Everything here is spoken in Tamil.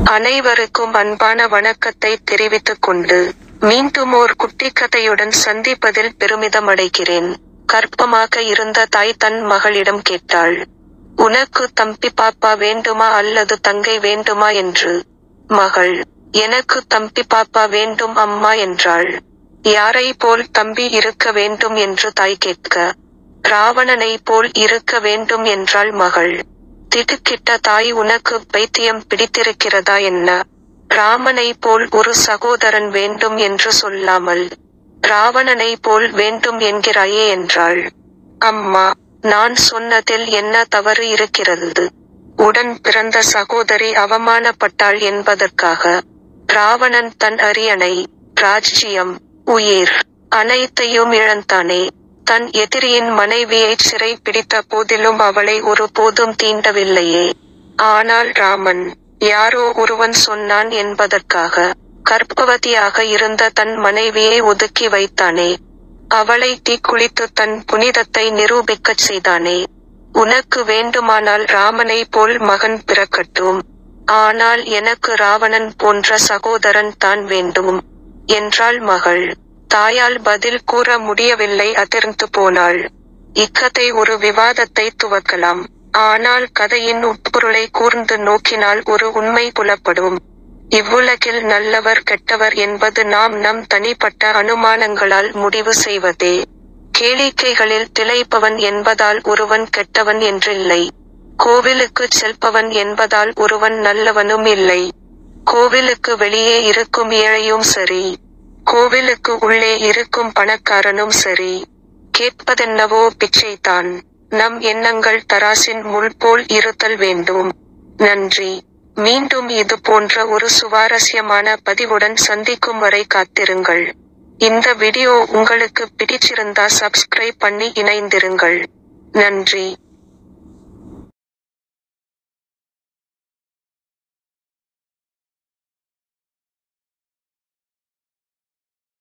அனைவருக்கும் அன்பான வணக்கத்தை தெரிவித்துக் கொண்டு மீண்டும் ஓர் குட்டி கதையுடன் சந்திப்பதில் பெருமிதமடைகிறேன் கர்ப்பமாக இருந்த தாய் தன் மகளிடம் கேட்டாள் உனக்கு தம்பி பாப்பா வேண்டுமா அல்லது தங்கை வேண்டுமா என்று மகள் எனக்கு தம்பி பாப்பா வேண்டும் அம்மா என்றாள் யாரை போல் தம்பி இருக்க வேண்டும் என்று தாய் கேட்க ராவணனை போல் இருக்க வேண்டும் என்றாள் மகள் திடுக்கிட்ட தாய் உனக்கு பைத்தியம் பிடித்திருக்கிறதா என்ன ராமனை போல் ஒரு சகோதரன் வேண்டும் என்று சொல்லாமல் ராவணனை போல் வேண்டும் என்கிறாயே என்றாள் அம்மா நான் சொன்னதில் என்ன தவறு இருக்கிறது உடன் பிறந்த சகோதரி அவமானப்பட்டாள் என்பதற்காக ராவணன் தன் அரியணை ராஜ்ஜியம் உயிர் அனைத்தையும் இழந்தானே தன் எதிரியின் மனைவியை சிறை பிடித்த போதிலும் அவளை ஒருபோதும் தீண்டவில்லையே ஆனால் ராமன் யாரோ ஒருவன் சொன்னான் என்பதற்காக கர்ப்பவதியாக இருந்த தன் மனைவியை ஒதுக்கி வைத்தானே அவளை தீக்குளித்து தன் புனிதத்தை நிரூபிக்கச் செய்தானே உனக்கு வேண்டுமானால் ராமனை போல் மகன் பிறக்கட்டும் ஆனால் எனக்கு ராவணன் போன்ற சகோதரன் தான் வேண்டும் என்றாள் மகள் தாயால் பதில் கூற முடியவில்லை அதிர்ந்து போனாள் இக்கதை ஒரு விவாதத்தை துவக்கலாம் ஆனால் கதையின் உட்பொருளை கூர்ந்து நோக்கினால் ஒரு உண்மை புலப்படும் இவ்வுலகில் நல்லவர் கெட்டவர் என்பது நாம் நம் தனிப்பட்ட அனுமானங்களால் முடிவு செய்வதே கேளிக்கைகளில் திளைப்பவன் என்பதால் ஒருவன் கெட்டவன் என்றில்லை கோவிலுக்குச் செல்பவன் என்பதால் ஒருவன் நல்லவனும் இல்லை கோவிலுக்கு வெளியே இருக்கும் ஏழையும் சரி கோவிலுக்கு உள்ளே இருக்கும் பணக்காரனும் சரி கேட்பதென்னவோ பிச்சைதான் நம் எண்ணங்கள் தராசின் முள் போல் இருத்தல் வேண்டும் நன்றி மீண்டும் இது போன்ற ஒரு சுவாரஸ்யமான பதிவுடன் சந்திக்கும் வரை காத்திருங்கள் இந்த வீடியோ உங்களுக்கு பிடிச்சிருந்தா சப்ஸ்கிரைப் பண்ணி இணைந்திருங்கள் நன்றி